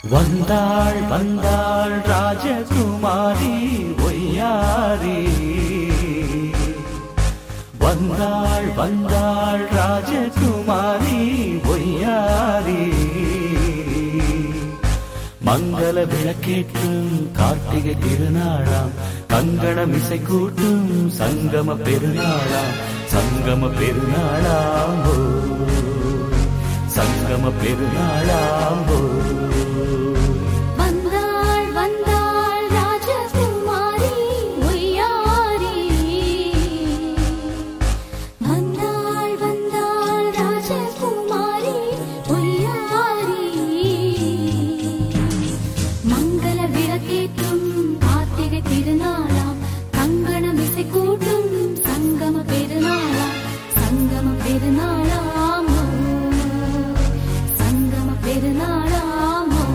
வந்தாள் வந்தாள் ராஜகுமாரி ஒய்யாரி வந்தாள் வந்தாள் ராஜகுமாரி ஒய்யாரி மங்கள விளக்கேற்றும் கார்த்திகை திருநாளாம் கங்கணம் இசை கூட்டும் சங்கம பெருநாளாம் சங்கம பெருநாளாம் ஓ. சங்கம பெருநாளாம் ஓ. வந்தாள் வந்தாள் ராஜகுமாரி ஒய்யாரி வந்தாள் வந்தாள் ராஜகுமாரி ஒய்யாரி மங்கள விளக்கேற்றும் கார்த்திகை திருநாளாம் கங்கணம் இசை கூட்டும் சங்கம பெருநாளாம் சங்கம பெருநாளாம் ஓ. சங்கம பெருநாளாம் ஓ.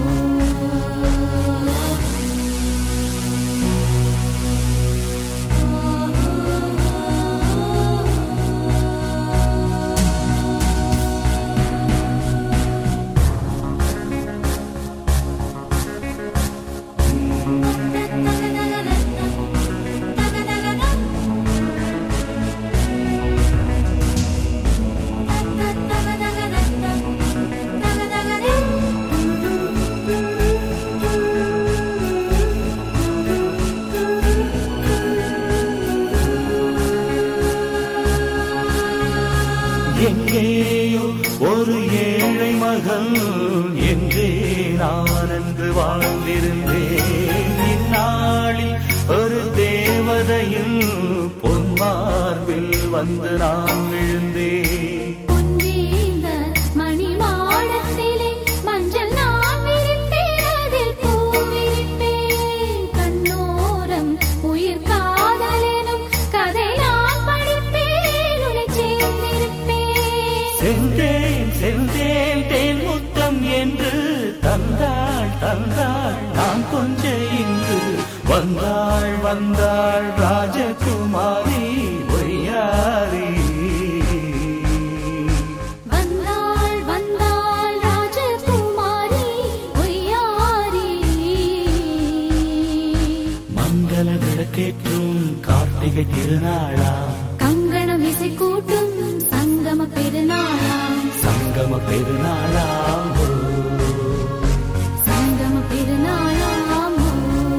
எங்கேயோ ஒரு ஏழை மகள் என்றே நான் அன்று வாழ்ந்திருந்தேன் இந்நாளில் ஒரு தேவதையில் பொன்மார்பில் வந்து நான் விழுந்தேன் பொன்வேந்த மணிமாடத்திலே மஞ்சள் நான் விரித்தேன், அதில் பூ விரிப்பேன். கண்ணோரம் உயிர் காதலெனும் கதை நான் படிப்பேன், உன்னைச் சேர்ந்திருப்பேன். சென்றேன் சென்றேன் தேன் முத்தம் என்று தந்தாள் தந்தாள் நான் கொஞ்ச இங்கு வந்தாள் வந்தாள் ராஜகுமாரி ஒய்யாரி வந்தாள் வந்தாள் ராஜகுமாரி ஒய்யாரி மங்கள விளக்கேற்றும் கார்த்திகை திருநாளா கங்கணம் இசை கூட்டும் சங்கம பெருநாளாம் சங்கம பெருநாளா ஓ. சங்கம பெருநாளாம் ஓ.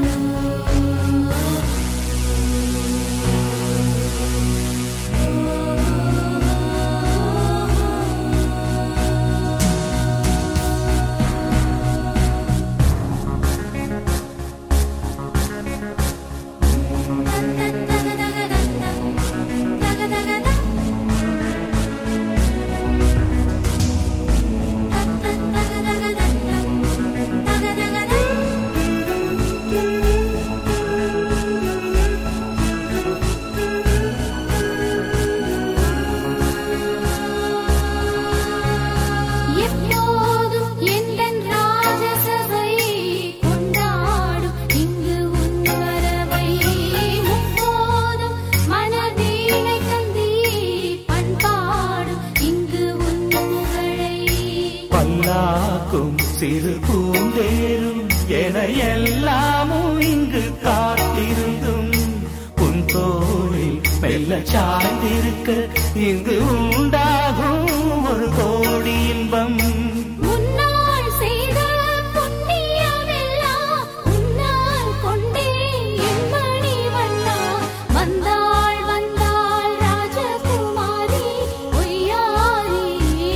எப்போதும் எந்தன் ராஜசபை கொண்டாடும் இங்கு உன் வரவை முப்போதும் மனதீனை கந்தி பண்பாடும் இங்கு உன் புகழை பல்லாக்கும் சிறு பூந்தேரும் என எல்லாமும் இங்கு காத்திருந்தும் உன் தோளில் மெல்ல சாய்ந்திருக்க இங்கு உண்டாகும் ஒரு கோடி இன்பம் முன்னால் செய்த புண்ணியமெல்லாம் உன்னால் கொண்டேன் என் மணி வண்ணா வந்தாள் வந்தாள் ராஜகுமாரி ஒய்யாரி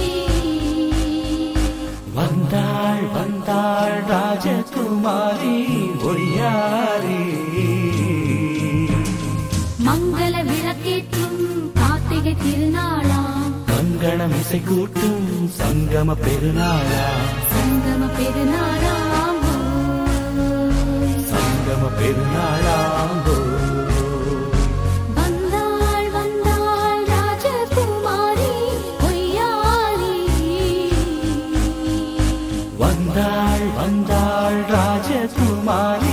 வந்தாள் வந்தாள் ராஜகுமாரி ஒய்யாரி மங்கள விளக்கேற்றும் கார்த்திகை திருநாளாம் கங்கணம் இசை கூட்டும் சங்கம பெருநாளா சங்கம பெருநாளாம் ஓய். சங்கம பெருநாளாம் ஓ. வந்தாள் வந்தாள் ராஜகுமாரி ஒய்யாரி வந்தாள் வந்தாள் ராஜகுமாரி